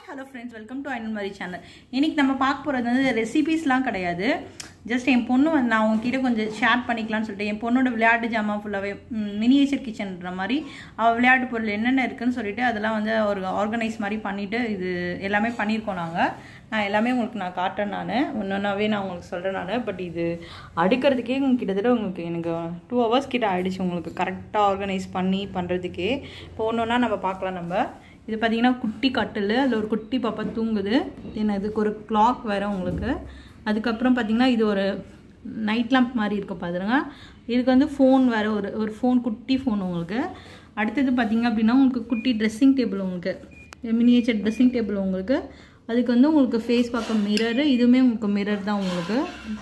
hello friends welcome to ஐநூறு மாதிரி channel இன்னைக்கு நம்ம பார்க்க போகிறது வந்து ரெசிபீஸ்லாம் கிடையாது ஜஸ்ட் என் பொண்ணு வந்து நான் உங்ககிட்ட கொஞ்சம் ஷேர் பண்ணிக்கலாம்னு சொல்லிட்டு என் பொண்ணோட விளையாட்டு ஜாமான் ஃபுல்லாகவே மினியேச்சர் கிச்சன்ற மாதிரி அவள் விளையாட்டு பொருள் என்னென்ன இருக்குன்னு சொல்லிட்டு அதெல்லாம் வந்து ஒரு ஆர்கனைஸ் மாதிரி பண்ணிட்டு இது எல்லாமே பண்ணியிருக்கோம் நாங்கள் நான் எல்லாமே உங்களுக்கு நான் காட்டுறேன் நான் ஒன்றொன்னாவே நான் உங்களுக்கு சொல்கிறேன் நான் பட் இது அடுக்கிறதுக்கே கிட்டத்தட்ட உங்களுக்கு எனக்கு டூ ஹவர்ஸ் கிட்ட ஆயிடுச்சு உங்களுக்கு கரெக்டாக ஆர்கனைஸ் பண்ணி பண்ணுறதுக்கே இப்போ ஒன்று ஒன்றா நம்ம பார்க்கலாம் நம்ம இது பார்த்தீங்கன்னா குட்டி கட்டில் அதில் ஒரு குட்டி பாப்பா தூங்குது தென் இதுக்கு ஒரு கிளாக் வேறு உங்களுக்கு அதுக்கப்புறம் பார்த்தீங்கன்னா இது ஒரு நைட் லேம்ப் மாதிரி இருக்கு பாருங்க இதுக்கு வந்து ஃபோன் வேறு ஒரு ஒரு ஃபோன் குட்டி ஃபோன் உங்களுக்கு அடுத்தது பார்த்தீங்க அப்படின்னா உங்களுக்கு குட்டி ட்ரெஸ்ஸிங் டேபிள் உங்களுக்கு மினியேச்சர் ட்ரெஸ்ஸிங் டேபிள் உங்களுக்கு அதுக்கு வந்து உங்களுக்கு ஃபேஸ் பார்க்க மிரரு இதுவுமே உங்களுக்கு மிரர் தான் உங்களுக்கு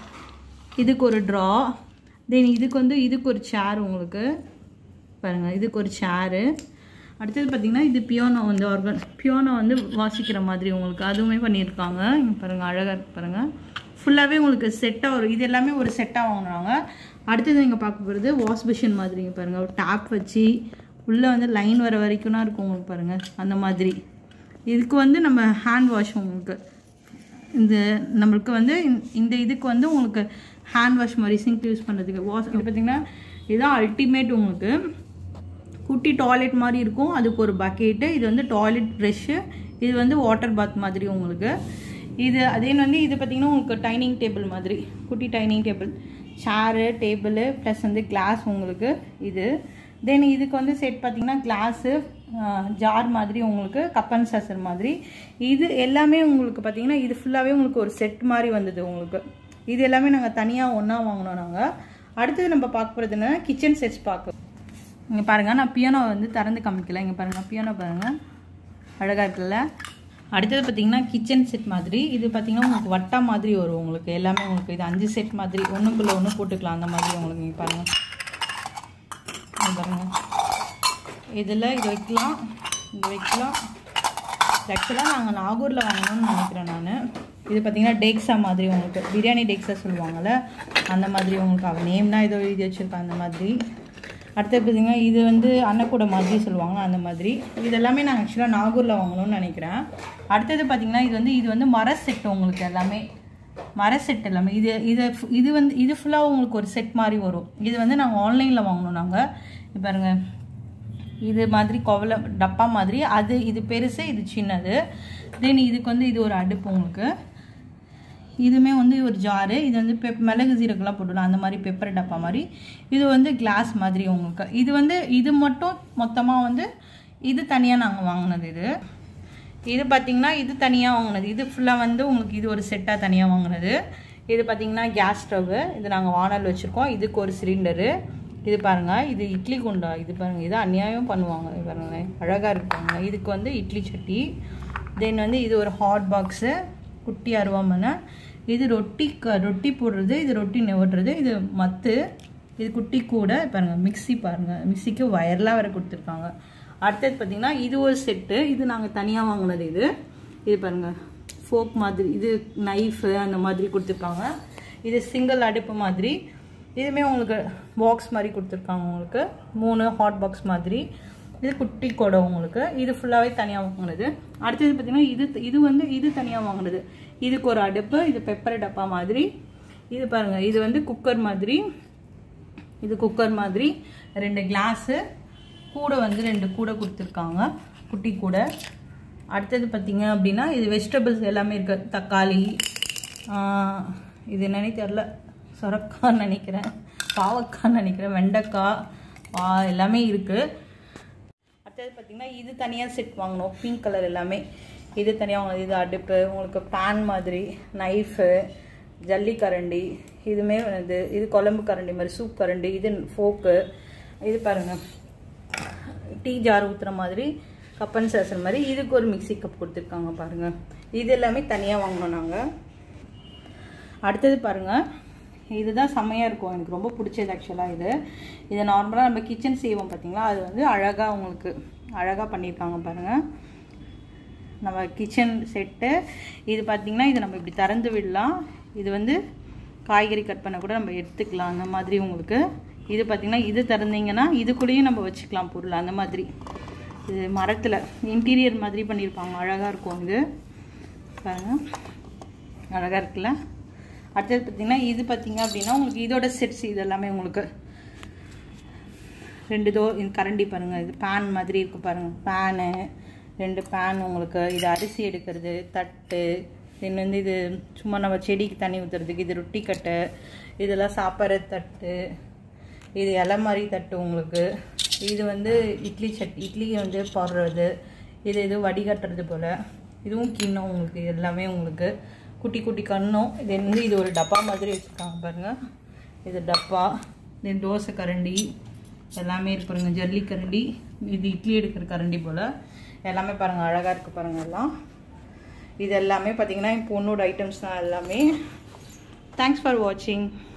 இதுக்கு ஒரு ட்ரா தென் இதுக்கு வந்து இதுக்கு ஒரு சேர் உங்களுக்கு பாருங்கள் இதுக்கு ஒரு சேரு அடுத்தது பார்த்தீங்கன்னா இது பியோனோ வந்து ஆர்கன் பியோனோ வந்து வாசிக்கிற மாதிரி உங்களுக்கு அதுவுமே பண்ணியிருக்காங்க இங்கே பாருங்கள் அழகாக இருக்கு பாருங்கள் ஃபுல்லாகவே உங்களுக்கு செட்டாக ஒரு இது எல்லாமே ஒரு செட்டாக வாங்குறாங்க அடுத்தது இங்கே பார்க்க போகிறது வாஷ் மிஷின் மாதிரி இங்கே பாருங்கள் ஒரு டேப் வச்சு உள்ளே வந்து லைன் வர வரைக்கும்னா இருக்கும் உங்களுக்கு பாருங்கள் அந்த மாதிரி இதுக்கு வந்து நம்ம ஹேண்ட் வாஷ் உங்களுக்கு இந்த நம்மளுக்கு வந்து இந்த இதுக்கு வந்து உங்களுக்கு ஹேண்ட் வாஷ் மாதிரி சிங்க் யூஸ் பண்ணுறதுக்கு வாஷ் இது பார்த்திங்கன்னா இதுதான் அல்டிமேட் உங்களுக்கு குட்டி டாய்லெட் மாதிரி இருக்கும் அதுக்கு ஒரு பக்கெட்டு இது வந்து டாய்லெட் ப்ரெஷ்ஷு இது வந்து வாட்டர் பாத் மாதிரி உங்களுக்கு இது அதே வந்து இது பார்த்திங்கன்னா உங்களுக்கு டைனிங் டேபிள் மாதிரி குட்டி dining table chair table plus வந்து கிளாஸ் உங்களுக்கு இது தென் இதுக்கு வந்து செட் பார்த்திங்கன்னா கிளாஸு ஜார் மாதிரி உங்களுக்கு கப்பன் சசர் மாதிரி இது எல்லாமே உங்களுக்கு பார்த்திங்கன்னா இது ஃபுல்லாகவே உங்களுக்கு ஒரு செட் மாதிரி வந்தது உங்களுக்கு இது எல்லாமே நாங்கள் தனியாக ஒன்றா வாங்கினோம் நாங்கள் அடுத்தது நம்ம பார்க்க போகிறதுனா கிச்சன் செட்ஸ் பார்க்க இங்கே பாருங்கள் நான் பியானோ வந்து திறந்து காமிக்கல இங்கே பாருங்கள் பியானோ பாருங்கள் அழகாக இருக்குல்ல அடுத்தது பார்த்தீங்கன்னா கிச்சன் செட் மாதிரி இது பார்த்தீங்கன்னா உங்களுக்கு வட்டா மாதிரி வரும் உங்களுக்கு எல்லாமே உங்களுக்கு இது அஞ்சு செட் மாதிரி ஒன்றுக்குள்ளே ஒன்று போட்டுக்கலாம் அந்த மாதிரி உங்களுக்கு இங்கே பாருங்கள் பாருங்கள் இதில் இது வைக்கலாம் இது வைக்கலாம் ஆக்சுவலாக நாங்கள் நாகூரில் வாங்கணும்னு நினைக்கிறேன் நான் இது பார்த்தீங்கன்னா டேக்ஸா மாதிரி உங்களுக்கு பிரியாணி டேக்ஸா சொல்லுவாங்கள்ல அந்த மாதிரி உங்களுக்கு அவள் நேம் தான் ஏதோ எழுதி வச்சுருக்கேன் அந்த மாதிரி அடுத்தது பார்த்தீங்கன்னா இது வந்து அன்னக்கூட மாதிரி சொல்லுவாங்க அந்த மாதிரி இது எல்லாமே நான் ஆக்சுவலாக நாகூரில் வாங்கணும்னு நினைக்கிறேன் அடுத்தது பார்த்தீங்கன்னா இது வந்து இது வந்து மர செட் உங்களுக்கு எல்லாமே மர செட் எல்லாமே இது இது இது வந்து இது ஃபுல்லாக உங்களுக்கு ஒரு செட் மாதிரி வரும் இது வந்து நாங்கள் ஆன்லைனில் வாங்கினோம் நாங்கள் பாருங்க இது மாதிரி கொவலை டப்பா மாதிரி அது இது பெருசு இது சின்னது தென் இதுக்கு வந்து இது ஒரு அடுப்பு உங்களுக்கு இதுவுமே வந்து ஒரு ஜாரு இது வந்து பெப் மிளகு சீரகெல்லாம் போட்டுடலாம் அந்த மாதிரி பெப்பர் டப்பா மாதிரி இது வந்து கிளாஸ் மாதிரி உங்களுக்கு இது வந்து இது மட்டும் மொத்தமாக வந்து இது தனியாக நாங்கள் வாங்கினது இது இது பார்த்திங்கன்னா இது தனியாக வாங்கினது இது ஃபுல்லாக வந்து உங்களுக்கு இது ஒரு செட்டாக தனியாக வாங்கினது இது பார்த்திங்கன்னா கேஸ் ஸ்டவ்வு இது நாங்கள் வானல் வச்சுருக்கோம் இதுக்கு ஒரு சிலிண்டரு இது பாருங்கள் இது இட்லி குண்டா இது பாருங்கள் இது அநியாயம் பண்ணுவாங்க இது பாருங்களேன் அழகாக இருப்பாங்க இதுக்கு வந்து இட்லி சட்டி தென் வந்து இது ஒரு ஹாட் பாக்ஸு குட்டி அருவாமனை இது ரொட்டி க ரொட்டி போடுறது இது ரொட்டி நெவடுறது இது மத்து இது குட்டி கூட பாருங்கள் மிக்சி பாருங்கள் மிக்சிக்கு வயர்லாம் வேறு கொடுத்துருக்காங்க அடுத்தது பார்த்திங்கன்னா இது ஒரு செட்டு இது நாங்கள் தனியாக வாங்கினது இது இது பாருங்கள் ஃபோக் மாதிரி இது நைஃபு அந்த மாதிரி கொடுத்துருக்காங்க இது சிங்கிள் அடுப்பு மாதிரி இதுவுமே உங்களுக்கு பாக்ஸ் மாதிரி கொடுத்துருக்காங்க உங்களுக்கு மூணு ஹாட் பாக்ஸ் மாதிரி இது குட்டி கொடை உங்களுக்கு இது ஃபுல்லாகவே தனியாக வாங்கினது அடுத்தது பார்த்திங்கன்னா இது இது வந்து இது தனியாக வாங்கினது இதுக்கு ஒரு அடுப்பு இது பெப்பர் டப்பா மாதிரி இது பாருங்கள் இது வந்து குக்கர் மாதிரி இது குக்கர் மாதிரி ரெண்டு கிளாஸு கூடை வந்து ரெண்டு கூடை கொடுத்துருக்காங்க குட்டி கூடை அடுத்தது பார்த்திங்க அப்படின்னா இது வெஜிடபிள்ஸ் எல்லாமே இருக்குது தக்காளி இது என்னன்னே தெரில சொரக்கான்னு நினைக்கிறேன் பாவக்கான்னு நினைக்கிறேன் வெண்டைக்காய் பா எல்லாமே இருக்குது அடுத்தது பார்த்திங்கன்னா இது தனியாக செட் வாங்கினோம் பிங்க் கலர் எல்லாமே இது தனியாக வாங்கினது இது அடுப்பு உங்களுக்கு பேன் மாதிரி நைஃபு ஜல்லி கரண்டி இதுவுமே இது இது குழம்பு கரண்டி மாதிரி சூப் கரண்டி இது ஃபோக்கு இது பாருங்கள் டீ ஜார் ஊற்றுற மாதிரி கப்பன் சேசர் மாதிரி இதுக்கு ஒரு மிக்சி கப் கொடுத்துருக்காங்க பாருங்கள் இது எல்லாமே தனியாக வாங்கினோம் நாங்கள் அடுத்தது பாருங்கள் இதுதான் செம்மையாக இருக்கும் எனக்கு ரொம்ப பிடிச்சது ஆக்சுவலாக இது இதை நார்மலாக நம்ம கிச்சன் செய்வோம் பார்த்தீங்களா அது வந்து அழகாக உங்களுக்கு அழகாக பண்ணியிருக்காங்க பாருங்கள் நம்ம கிச்சன் செட்டு இது பார்த்திங்கன்னா இது நம்ம இப்படி திறந்து விடலாம் இது வந்து காய்கறி கட் பண்ண கூட நம்ம எடுத்துக்கலாம் அந்த மாதிரி உங்களுக்கு இது பார்த்திங்கன்னா இது திறந்தீங்கன்னா இதுக்குள்ளேயும் நம்ம வச்சுக்கலாம் பொருள் அந்த மாதிரி இது மரத்தில் இன்டீரியர் மாதிரி பண்ணியிருப்பாங்க அழகாக இருக்கும் இது பாருங்கள் அழகாக இருக்குல்ல அடுத்தது பார்த்தீங்கன்னா இது பார்த்தீங்க அப்படின்னா உங்களுக்கு இதோட செட்ஸ் இது எல்லாமே உங்களுக்கு ரெண்டு தோ இது கரண்டி பாருங்கள் இது பேன் மாதிரி இருக்குது பாருங்கள் பேனு ரெண்டு பேன் உங்களுக்கு இது அரிசி எடுக்கிறது தட்டு தென் வந்து இது சும்மா நம்ம செடிக்கு தண்ணி ஊற்றுறதுக்கு இது ரொட்டி கட்டை இதெல்லாம் சாப்பிட்ற தட்டு இது இலை மாதிரி தட்டு உங்களுக்கு இது வந்து இட்லி சட் இட்லி வந்து போடுறது இது இது வடிகட்டுறது போல் இதுவும் கிண்ணம் உங்களுக்கு இது எல்லாமே உங்களுக்கு குட்டி குட்டி கண்ணும் இது வந்து இது ஒரு டப்பா மாதிரி வச்சுருக்காங்க பாருங்கள் இது டப்பா இது தோசை கரண்டி எல்லாமே இருக்கு பாருங்க ஜல்லி கரண்டி இது இட்லி எடுக்கிற கரண்டி போல் எல்லாமே பாருங்கள் அழகாக இருக்குது பாருங்கள் எல்லாம் இது எல்லாமே பார்த்தீங்கன்னா என் பொண்ணோட ஐட்டம்ஸ் தான் எல்லாமே தேங்க்ஸ் ஃபார் வாட்சிங்